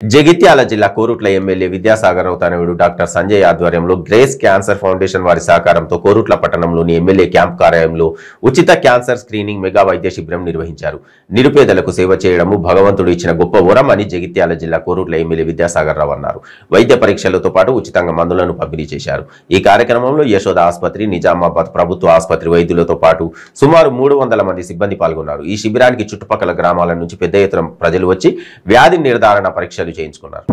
జగిత్యాల జిల్లా కోరుట్ల ఎమ్మెల్యే విద్యాసాగర్ తనయుడు డాక్టర్ సంజయ్ ఆధ్వర్యంలో గ్రేస్ క్యాన్సర్ ఫౌండేషన్ వారి సహకారంతో కోరుట్ల పట్టణంలోని ఎమ్మెల్యే క్యాంప్ కార్యాలయంలో ఉచిత క్యాన్సర్ స్క్రీనింగ్ మెగా వైద్య శిబిరం నిర్వహించారు నిరుపేదలకు సేవ చేయడము భగవంతుడు ఇచ్చిన గొప్ప వరం అని జగిత్యాల జిల్లా కోరుట్ల ఎమ్మెల్యే విద్యాసాగర్ రావు అన్నారు వైద్య పరీక్షలతో పాటు ఉచితంగా మందులను పంపిణీ చేశారు ఈ కార్యక్రమంలో యశోద ఆసుపత్రి నిజామాబాద్ ప్రభుత్వ ఆసుపత్రి వైద్యులతో పాటు సుమారు మూడు వందల మంది సిబ్బంది పాల్గొన్నారు ఈ శిబిరానికి చుట్టుపక్కల గ్రామాల నుంచి పెద్ద ఎత్తున ప్రజలు వచ్చి వ్యాధి నిర్ధారణ పరీక్షలు చేయించుకున్నారు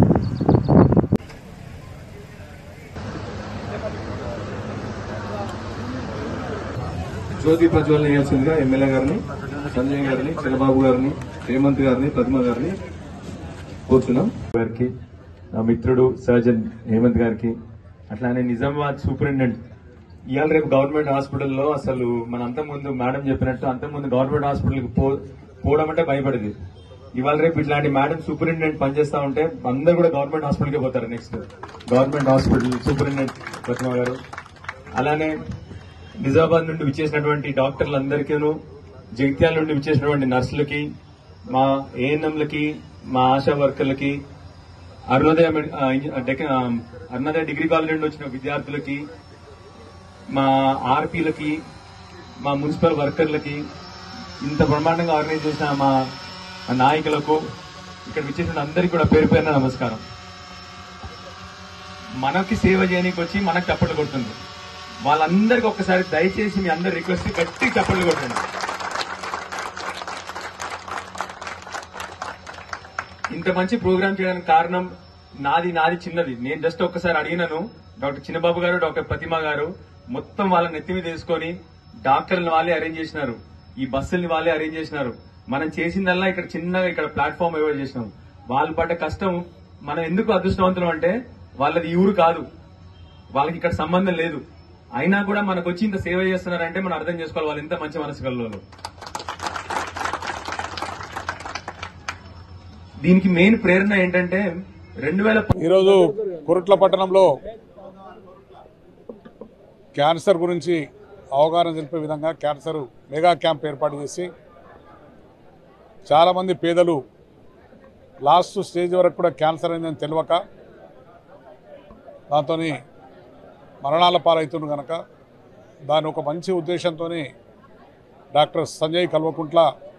జ్యోతి ప్రజ్వలన చేయాల్సిందిగా ఎమ్మెల్యే గారిని సంజయ్ గారిని చంద్రబాబు గారిని హేమంత్ గారిని ప్రతిమ గారిని కోరుతున్నాం గారికి నా మిత్రుడు సర్జన్ హేమంత్ గారికి అట్లానే నిజామాబాద్ సూపరింటెండెంట్ ఇవాళ రేపు గవర్నమెంట్ హాస్పిటల్లో అసలు మన అంత ముందు మేడం చెప్పినట్టు అంత ముందు గవర్నమెంట్ హాస్పిటల్కి పో పోవడం అంటే భయపడేది ఇవాళ రేపు ఇట్లాంటి మేడం సూపరింటెండెంట్ పనిచేస్తా ఉంటే అందరు కూడా గవర్నమెంట్ హాస్పిటల్కి పోతారు next government hospital superintendent Pratima గారు అలానే నిజామాబాద్ నుండి విచ్చేసినటువంటి డాక్టర్లందరికీను జగిత్యాల నుండి విచ్చేసినటువంటి నర్సులకి మా ఏఎన్ఎంలకి మా ఆశా వర్కర్లకి అరుణోదయ మెడి- ఆ, ఇంజ- ఆ, డెక- ఆ, అరుణోదయ డిగ్రీ కాలేజ్ నుండి వచ్చిన విద్యార్థులకి మా ఆర్పీలకి మా మున్సిపల్ వర్కర్లకి ఇంత బ్రహ్మాండంగా ఆర్గనైజ్ చేసిన మా మా నాయకులకు ఇక్కడ విచ్చేసిన అందరికీ కూడా పేరు పేరున నమస్కారం మనకి సేవ చేయడానికి వచ్చి మనకు చప్పట్లు కొడుతుంది వాళ్ళందరికీ ఒక్కసారి దయచేసి మీ అందరి రిక్వెస్ట్ గట్టి చప్పట్లు కొట్టండి ఇంత మంచి ప్రోగ్రామ్ చేయడానికి కారణం నాది నాది చిన్నది నేను జస్ట్ ఒక్కసారి అడిగినాను డాక్టర్ చిన్నబాబు గారు డాక్టర్ ప్రతిమ గారు మొత్తం వాళ్ళ నెత్తి మీద వేసుకొని డాక్టర్లను వాళ్ళే అరేంజ్ చేసినారు ఈ బస్సుల్ని వాళ్ళే అరేంజ్ చేసినారు మనం చేసిందల్లా ఇక్కడ చిన్నగా ఇక్కడ ప్లాట్ఫామ్ ఎవరు చేసినాం వాళ్ళు పడ్డ కష్టం మనం ఎందుకు అదృష్టవంతులం అంటే వాళ్ళది ఈ ఊరు కాదు వాళ్ళకి ఇక్కడ సంబంధం లేదు అయినా కూడా మనకు వచ్చి ఇంత సేవ చేస్తున్నారంటే మనం అర్థం చేసుకోవాలి వాళ్ళు ఎంత మంచి మనసు కలలో దీనికి మెయిన్ ప్రేరణ ఏంటంటే రెండు వేల ఈరోజు కురుట్ల పట్టణంలో క్యాన్సర్ గురించి అవగాహన తెలిపే విధంగా క్యాన్సర్ మెగా క్యాంప్ ఏర్పాటు చేసి చాలామంది పేదలు లాస్ట్ స్టేజ్ వరకు కూడా క్యాన్సర్ అయిందని తెలియక దాంతో మరణాల పాలవుతుంది కనుక దాని ఒక మంచి ఉద్దేశంతో డాక్టర్ సంజయ్ కల్వకుంట్ల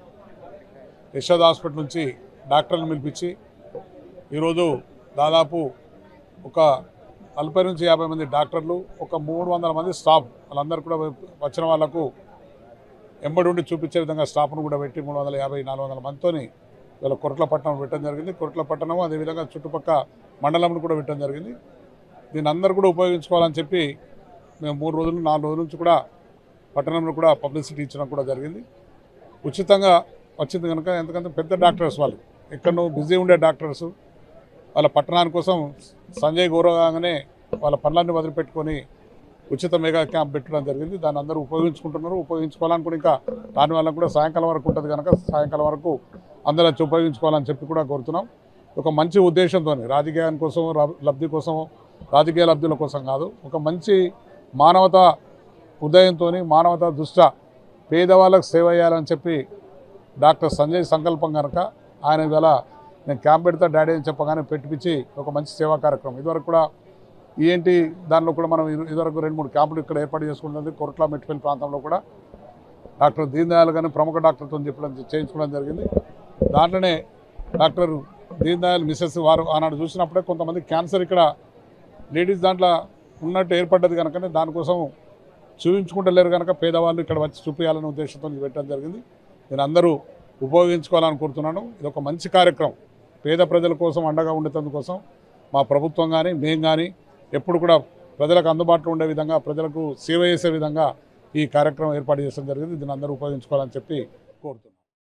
యశోద హాస్పిటల్ నుంచి డాక్టర్లను పిలిపించి ఈరోజు దాదాపు ఒక నలభై నుంచి యాభై మంది డాక్టర్లు ఒక మూడు వందల మంది స్టాఫ్ వాళ్ళందరూ కూడా వచ్చిన వాళ్ళకు ఎంబడి ఉండి చూపించే విధంగా స్టాఫ్ను కూడా పెట్టి మూడు వందల యాభై నాలుగు వందల మందితోని వీళ్ళ కొరట్లపట్నం పెట్టడం జరిగింది కొరట్లపట్నం అదేవిధంగా చుట్టుపక్క మండలంను కూడా పెట్టడం జరిగింది దీన్ని అందరూ కూడా ఉపయోగించుకోవాలని చెప్పి మేము మూడు రోజులు నాలుగు రోజుల నుంచి కూడా పట్టణంలో కూడా పబ్లిసిటీ ఇచ్చడం కూడా జరిగింది ఉచితంగా వచ్చింది కనుక ఎందుకంటే పెద్ద డాక్టర్స్ వాళ్ళు ఎక్కడో బిజీ ఉండే డాక్టర్స్ వాళ్ళ పట్టణాని కోసం సంజయ్ గౌరవంగానే వాళ్ళ పనులన్నీ వదిలిపెట్టుకొని ఉచిత మెగా క్యాంప్ పెట్టడం జరిగింది దాన్ని అందరూ ఉపయోగించుకుంటున్నారు ఉపయోగించుకోవాలనుకుని ఇంకా దాని వల్ల కూడా సాయంకాలం వరకు ఉంటుంది కనుక సాయంకాలం వరకు అందరూ వచ్చి ఉపయోగించుకోవాలని చెప్పి కూడా కోరుతున్నాం ఒక మంచి ఉద్దేశంతో రాజకీయాని కోసం రా- లబ్ధి కోసం రాజకీయ లబ్ధుల కోసం కాదు ఒక మంచి మానవత ఉదయంతో మానవత దృష్ట పేదవాళ్ళకు సేవ చేయాలని చెప్పి డాక్టర్ సంజయ్ సంకల్పం కనుక ఆయన ఇవాళ నేను క్యాంప్ పెడతా డాడీ అని చెప్పగానే పెట్టిపించి ఒక మంచి సేవా కార్యక్రమం ఇదివరకు కూడా ఈఎన్టీ దానిలో కూడా మనం ఇది- ఇదివరకు రెండు మూడు క్యాంపులు ఇక్కడ ఏర్పాటు చేసుకుంటుంది కొరట్ల మెట్టిపల్లి ప్రాంతంలో కూడా డాక్టర్ దీన్ దయాల్ గారిని ప్రముఖ డాక్టర్తో చెప్పడం చేయించుకోవడం జరిగింది దాంట్లోనే డాక్టర్ దీన్ దయాల్ మిస్సెస్ వారు ఆనాడు చూసినప్పుడే కొంతమంది క్యాన్సర్ ఇక్కడ లేడీస్ దాంట్లో ఉన్నట్టు ఏర్పడ్డది కనుకనే దానికోసం చూపించుకుంటలేరు కనుక పేదవాళ్ళు ఇక్కడ వచ్చి చూపించాలనే ఉద్దేశంతో ఇది పెట్టడం జరిగింది నేను అందరూ ఉపయోగించుకోవాలని కోరుతున్నాను ఇది ఒక మంచి కార్యక్రమం పేద ప్రజల కోసం అండగా ఉండేందుకోసం మా ప్రభుత్వం కానీ మేము కానీ ఎప్పుడు కూడా ప్రజలకు అందుబాటులో ఉండే విధంగా ప్రజలకు సేవ చేసే విధంగా ఈ కార్యక్రమం ఏర్పాటు చేయడం జరిగింది దీన్ని అందరూ ఉపయోగించుకోవాలని చెప్పి కోరుతున్నాను